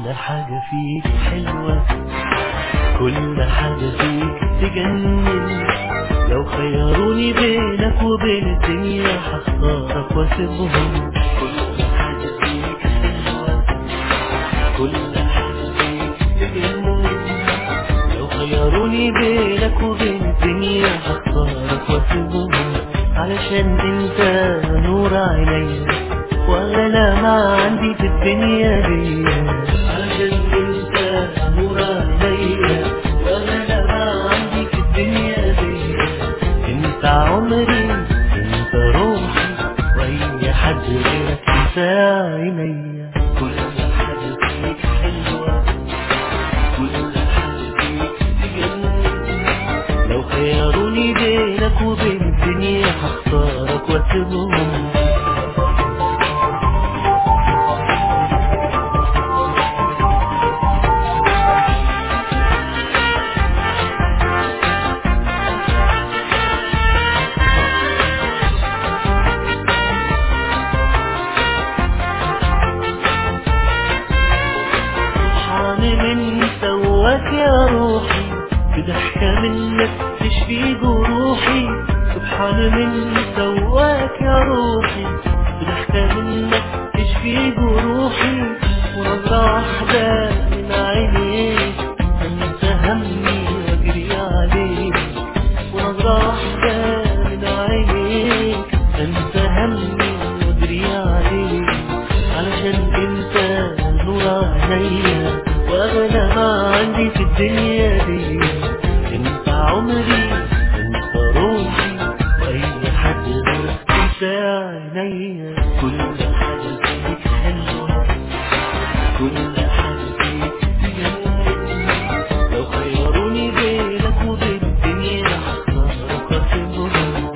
كل حاجة فيك حلوة كل حاجة فيك تجنن لو خيروني بينك وبين الدنيا هختارك واسيبهم كل حاجة فيك حلوة كل حاجة فيك تجنن لو خيروني بينك وبين الدنيا هختارك واسيبهم علشان انت نور عينيا واغلى ما عندي في الدنيا دي علشان انت نور عينيا واغلى ما عندي في الدنيا دي انت عمري انت روحي واي حد غيرك انت عينيا كل حاجه فيك حلوه كل حاجه فيك تجنن لو خيروني بينك وبين الدنيا هختارك واسيبهم سبحان من سواك يا روحي بضحكة منك تشفي جروحي سبحان من سواك يا روحي بضحكة منك تشفي جروحي ونظرة واحدة من عينيك انسى همي واجري عليك ونظرة واحدة من عينيك انسى همي واجري عليك علشان انت نور عينيا واغلى ما عندي في الدنيا دي انت عمري انت روحي واي حد غيرك انت عينيا كل حاجه فيك حلوه كل حاجه فيك تجنن لو خيروني بينك وبين الدنيا هختارك واسيبهم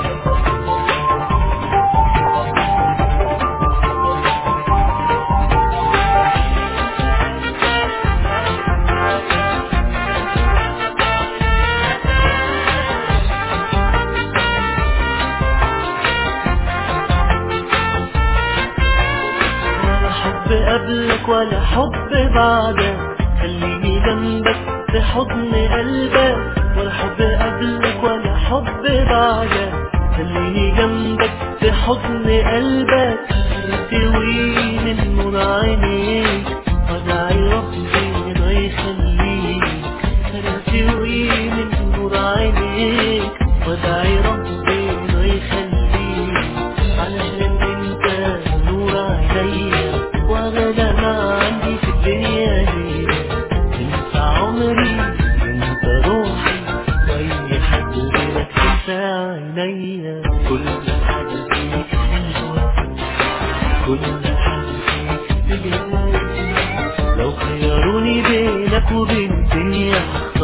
ولا حب قبلك ولا حب بعدك خليني جنبك في حضن قلبك ولا حب قبلك ولا حب بعدك خليني جنبك في حضن قلبك تروي من نور عينيك وداعي ربي ما يخليك تروي من نور عينيك وداعي ربي ما يخليك علشان انت نور عينيا واغلى ما عندي في الدنيا دي انت عمري انت روحي واي حد غيرك انت عينيا كل حاجه فيك حلوه كل حاجه فيك تجنن لو خيروني بينك وبين الدنيا